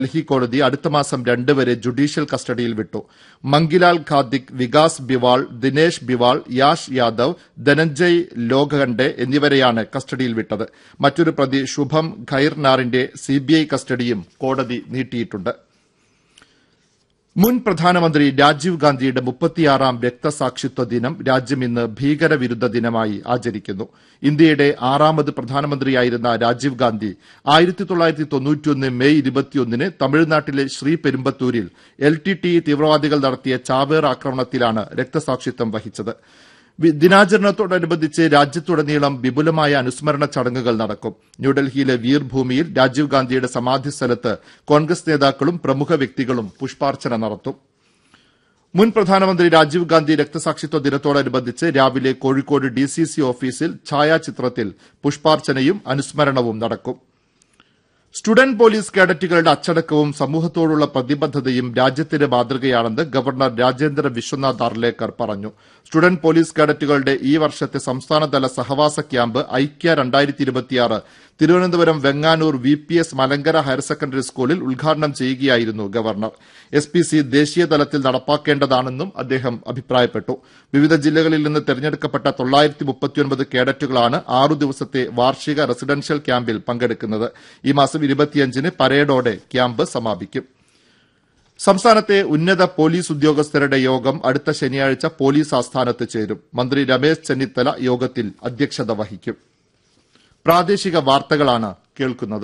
ഡൽഹി കോടതി അടുത്ത മാസം രണ്ട് വരെ ജുഡീഷ്യൽ കസ്റ്റഡിയിൽ വിട്ടു മങ്കിലാൽ ഖാദിക് വികാസ് ബിവാൾ ദിനേശ് ബിവാൾ യാഷ് യാദവ് ധനഞ്ജയ് ലോഖണ്ഡെ എന്നിവരെയാണ് കസ്റ്റഡിയിൽ വിട്ടത് മറ്റൊരു പ്രതി ശുഭം ഖൈർനാറിന്റെ സിബിഐ കസ്റ്റഡിയും കോടതി നീട്ടിയിട്ടുണ്ട് മുൻ പ്രധാനമന്ത്രി രാജീവ് ഗാന്ധിയുടെ മുപ്പത്തിയാറാം രക്തസാക്ഷിത്വ ദിനം രാജ്യം ഇന്ന് ഭീകരവിരുദ്ധ ദിനമായി ആചരിക്കുന്നു ഇന്ത്യയുടെ ആറാമത് പ്രധാനമന്ത്രിയായിരുന്ന രാജീവ് ഗാന്ധി ആയിരത്തി തൊള്ളായിരത്തി തൊണ്ണൂറ്റിയൊന്ന് മെയ് ഇരുപത്തിയൊന്നിന് തമിഴ്നാട്ടിലെ ശ്രീപെരുമ്പത്തൂരിൽ എൽ ടി ടി തീവ്രവാദികൾ നടത്തിയ ചാവേർ ആക്രമണത്തിലാണ് രക്തസാക്ഷിത്വം വഹിച്ചത് വി- ദിനാചരണത്തോടനുബന്ധിച്ച് രാജ്യത്തുടനീളം വിപുലമായ അനുസ്മരണ ചടങ്ങുകൾ നടക്കും ന്യൂഡൽഹിയിലെ വീർഭൂമിയിൽ രാജീവ് ഗാന്ധിയുടെ സമാധി സ്ഥലത്ത് കോൺഗ്രസ് നേതാക്കളും പ്രമുഖ വ്യക്തികളും പുഷ്പാർച്ചന നടത്തും മുൻ പ്രധാനമന്ത്രി രാജീവ് ഗാന്ധി രക്തസാക്ഷിത്വ ദിനത്തോടനുബന്ധിച്ച് രാവിലെ കോഴിക്കോട് ഡി സി സി ഓഫീസിൽ ഛായാചിത്രത്തിൽ പുഷ്പാർച്ചനയും അനുസ്മരണവും നടക്കും സ്റ്റുഡന്റ് പോലീസ് കേഡറ്റുകളുടെ അച്ചടക്കവും സമൂഹത്തോടുള്ള പ്രതിബദ്ധതയും രാജ്യത്തിന് മാതൃകയാണെന്ന് ഗവർണർ രാജേന്ദ്ര വിശ്വനാഥ് അർലേക്കർ പറഞ്ഞു സ്റ്റുഡന്റ് പോലീസ് കേഡറ്റുകളുടെ ഈ വർഷത്തെ സംസ്ഥാനതല സഹവാസ ക്യാമ്പ് ഐക്യ രണ്ടായിരത്തി ഇരുപത്തിയാറ് Thiruvananthapuram Venganoor V P S Malankara higher secondary സ്കൂളിൽ ഉദ്ഘാടനം ചെയ്യുകയായിരുന്നു ഗവർണർ എസ് പി സി ദേശീയ തലത്തിൽ നടപ്പാക്കേണ്ടതാണെന്നും അദ്ദേഹം അഭിപ്രായപ്പെട്ടു വിവിധ ജില്ലകളിൽ നിന്ന് തെരഞ്ഞെടുക്കപ്പെട്ട തൊള്ളായിരത്തി മുപ്പത്തിയൊൻപത് കേഡറ്റുകളാണ് ആറു ദിവസത്തെ വാർഷിക റെസിഡൻഷ്യൽ ക്യാമ്പിൽ പങ്കെടുക്കുന്നത് ഈ മാസം ഇരുപത്തിയഞ്ചിന് പരേഡോടെ ക്യാമ്പ് സമാപിക്കും സംസ്ഥാനത്തെ ഉന്നത പോലീസ് ഉദ്യോഗസ്ഥരുടെ യോഗം അടുത്ത ശനിയാഴ്ച പോലീസ് ആസ്ഥാനത്ത് ചേരും മന്ത്രി രമേശ് ചെന്നിത്തല യോഗത്തിൽ അധ്യക്ഷത വഹിക്കും പ്രാദേശിക വാർത്തകളാണ് കേൾക്കുന്നത്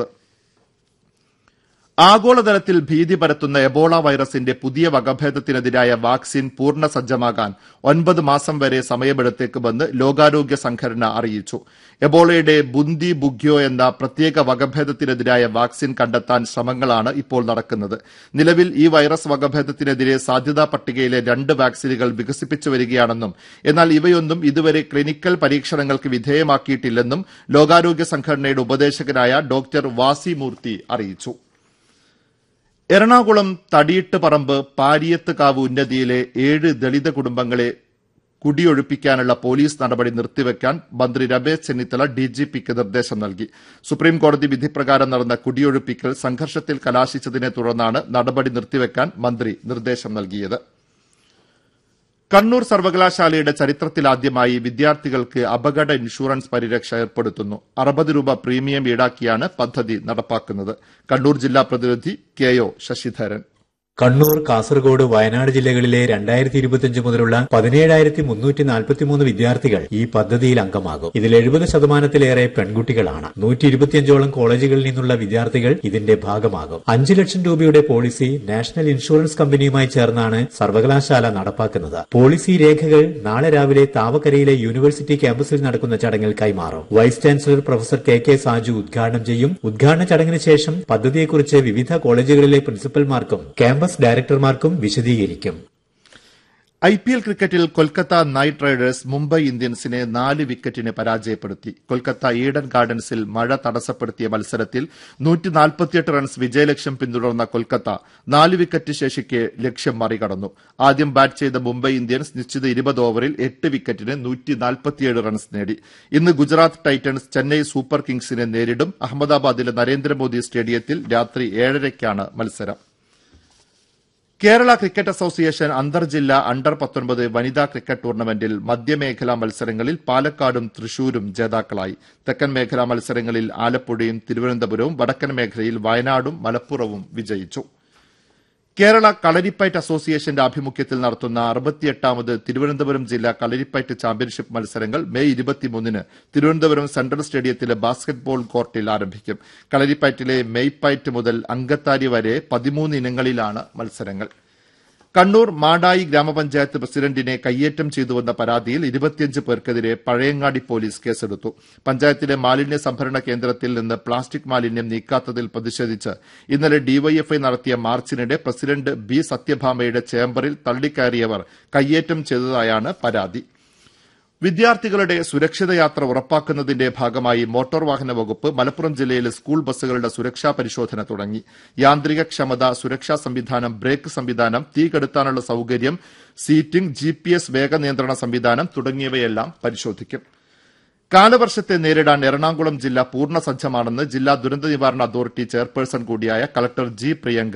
ആഗോളതലത്തിൽ ഭീതി പരത്തുന്ന എബോള വൈറസിന്റെ പുതിയ വകഭേദത്തിനെതിരായ വാക്സിൻ പൂർണ്ണ സജ്ജമാകാൻ ഒൻപത് മാസം വരെ സമയമെടുത്തേക്കുമെന്ന് ലോകാരോഗ്യ സംഘടന അറിയിച്ചു എബോളയുടെ ബുന്തി ബുഗ്യോ എന്ന പ്രത്യേക വകഭേദത്തിനെതിരായ വാക്സിൻ കണ്ടെത്താൻ ശ്രമങ്ങളാണ് ഇപ്പോൾ നടക്കുന്നത് നിലവിൽ ഈ വൈറസ് വകഭേദത്തിനെതിരെ സാധ്യതാ പട്ടികയിലെ രണ്ട് വാക്സിനുകൾ വികസിപ്പിച്ചു വരികയാണെന്നും എന്നാൽ ഇവയൊന്നും ഇതുവരെ ക്ലിനിക്കൽ പരീക്ഷണങ്ങൾക്ക് വിധേയമാക്കിയിട്ടില്ലെന്നും ലോകാരോഗ്യ സംഘടനയുടെ ഉപദേശകനായ ഡോക്ടർ വാസി മൂർത്തി അറിയിച്ചു എറണാകുളം തടിയിട്ട് പറമ്പ് പാരിയത്തുകാവ് ഉന്നതിയിലെ ഏഴ് ദളിത് കുടുംബങ്ങളെ കുടിയൊഴിപ്പിക്കാനുള്ള പോലീസ് നടപടി നിർത്തിവെക്കാൻ മന്ത്രി രമേശ് ചെന്നിത്തല ഡിജിപിക്ക് നിർദ്ദേശം നൽകി സുപ്രീം കോടതി വിധിപ്രകാരം നടന്ന കുടിയൊഴിപ്പിക്കൽ സംഘർഷത്തിൽ കലാശിച്ചതിനെ തുടർന്നാണ് നടപടി നിർത്തിവെക്കാൻ മന്ത്രി നിർദ്ദേശം നൽകിയത് കണ്ണൂർ സർവകലാശാലയുടെ ചരിത്രത്തിലാദ്യമായി വിദ്യാർത്ഥികൾക്ക് അപകട ഇൻഷുറൻസ് പരിരക്ഷ ഏർപ്പെടുത്തുന്നു അറുപത് രൂപ പ്രീമിയം ഈടാക്കിയാണ് പദ്ധതി നടപ്പാക്കുന്നത് കണ്ണൂർ ജില്ലാ പ്രതിനിധി കെ ഒ ശശിധരൻ കണ്ണൂർ കാസർഗോഡ് വയനാട് ജില്ലകളിലെ രണ്ടായിരത്തി ഇരുപത്തിയഞ്ച് മുതലുള്ള പതിനേഴായിരത്തി മുന്നൂറ്റി നാൽപ്പത്തിമൂന്ന് വിദ്യാർത്ഥികൾ ഈ പദ്ധതിയിൽ അംഗമാകും ഇതിൽ എഴുപത് ശതമാനത്തിലേറെ പെൺകുട്ടികളാണ് നൂറ്റി ഇരുപത്തിയഞ്ചോളം കോളേജുകളിൽ നിന്നുള്ള വിദ്യാർത്ഥികൾ ഇതിന്റെ ഭാഗമാകും അഞ്ചു ലക്ഷം രൂപയുടെ പോളിസി നാഷണൽ ഇൻഷുറൻസ് കമ്പനിയുമായി ചേർന്നാണ് സർവകലാശാല നടപ്പാക്കുന്നത് പോളിസി രേഖകൾ നാളെ രാവിലെ താവക്കരയിലെ യൂണിവേഴ്സിറ്റി ക്യാമ്പസിൽ നടക്കുന്ന ചടങ്ങിൽ കൈമാറും vice chancellor professor K K Saju ഉദ്ഘാടനം ചെയ്യും ഉദ്ഘാടന ചടങ്ങിന് ശേഷം പദ്ധതിയെക്കുറിച്ച് വിവിധ കോളേജുകളിലെ പ്രിൻസിപ്പൽമാർക്കും ക്യാമ്പസ് ഡയറക്ടർമാർക്കും വിശദീകരിക്കും ഐ പി എൽ ക്രിക്കറ്റിൽ കൊൽക്കത്ത നൈറ്റ് റൈഡേഴ്സ് മുംബൈ ഇന്ത്യൻസിനെ നാല് വിക്കറ്റിന് പരാജയപ്പെടുത്തി കൊൽക്കത്ത ഈഡൻ ഗാർഡൻസിൽ മഴ തടസ്സപ്പെടുത്തിയ മത്സരത്തിൽ റൺസ് വിജയലക്ഷ്യം പിന്തുടർന്ന കൊൽക്കത്ത നാല് വിക്കറ്റ് ശേഷിക്കെ ലക്ഷ്യം മറികടന്നു ആദ്യം ബാറ്റ് ചെയ്ത മുംബൈ ഇന്ത്യൻസ് നിശ്ചിത ഇരുപത് ഓവറിൽ എട്ട് വിക്കറ്റിന് റൺസ് നേടി ഇന്ന് ഗുജറാത്ത് ടൈറ്റൻസ് ചെന്നൈ സൂപ്പർ കിങ്സിനെ നേരിടും അഹമ്മദാബാദിലെ നരേന്ദ്രമോദി സ്റ്റേഡിയത്തിൽ രാത്രി ഏഴരയ്ക്കാണ് മത്സരം കേരള ക്രിക്കറ്റ് അസോസിയേഷൻ അന്തർജില്ലാ അണ്ടർ പത്തൊൻപത് വനിതാ ക്രിക്കറ്റ് ടൂർണമെന്റിൽ മധ്യമേഖലാ മത്സരങ്ങളിൽ പാലക്കാടും തൃശൂരും ജേതാക്കളായി തെക്കൻ മേഖലാ മത്സരങ്ങളിൽ ആലപ്പുഴയും തിരുവനന്തപുരവും വടക്കൻ മേഖലയിൽ വയനാടും മലപ്പുറവും വിജയിച്ചു കേരള കളരിപ്പയറ്റ് അസോസിയേഷന്റെ ആഭിമുഖ്യത്തിൽ നടത്തുന്ന അറുപത്തിയെട്ടാമത് തിരുവനന്തപുരം ജില്ലാ കളരിപ്പയറ്റ് ചാമ്പ്യൻഷിപ്പ് മത്സരങ്ങൾ മെയ് ഇരുപത്തിമൂന്നിന് തിരുവനന്തപുരം സെൻട്രൽ സ്റ്റേഡിയത്തിലെ ബാസ്കറ്റ്ബോൾ കോർട്ടിൽ ആരംഭിക്കും കളരിപ്പയറ്റിലെ മെയ്പയറ്റ് മുതൽ അങ്കത്താരി വരെ പതിമൂന്ന് ഇനങ്ങളിലാണ് മത്സരങ്ങൾ കണ്ണൂർ മാടായി ഗ്രാമപഞ്ചായത്ത് പ്രസിഡന്റിനെ കയ്യേറ്റം ചെയ്തുവെന്ന പരാതിയിൽ ഇരുപത്തിയഞ്ച് പേർക്കെതിരെ പഴയങ്ങാടി പോലീസ് കേസെടുത്തു പഞ്ചായത്തിലെ മാലിന്യ സംഭരണ കേന്ദ്രത്തിൽ നിന്ന് പ്ലാസ്റ്റിക് മാലിന്യം നീക്കാത്തതിൽ പ്രതിഷേധിച്ച് ഇന്നലെ ഡിവൈഎഫ്ഐ നടത്തിയ മാർച്ചിനിടെ പ്രസിഡന്റ് ബി സത്യഭാമയുടെ ചേംബറിൽ തള്ളിക്കയറിയവർ കയ്യേറ്റം ചെയ്തതായാണ് പരാതി വിദ്യാർത്ഥികളുടെ സുരക്ഷിത യാത്ര ഉറപ്പാക്കുന്നതിന്റെ ഭാഗമായി മോട്ടോർ വാഹന വകുപ്പ് മലപ്പുറം ജില്ലയിലെ സ്കൂൾ ബസ്സുകളുടെ സുരക്ഷാ പരിശോധന തുടങ്ങി യാന്ത്രിക ക്ഷമത സുരക്ഷാ സംവിധാനം ബ്രേക്ക് സംവിധാനം തീ കെടുത്താനുള്ള സൌകര്യം സീറ്റിംഗ് ജി പി എസ് വേഗ നിയന്ത്രണ സംവിധാനം തുടങ്ങിയവയെല്ലാം പരിശോധിക്കും കാലവർഷത്തെ നേരിടാൻ എറണാകുളം ജില്ല പൂർണ്ണ സജ്ജമാണെന്ന് ജില്ലാ ദുരന്ത നിവാരണ അതോറിറ്റി ചെയർപേഴ്സൺ കൂടിയായ കളക്ടർ ജി പ്രിയങ്ക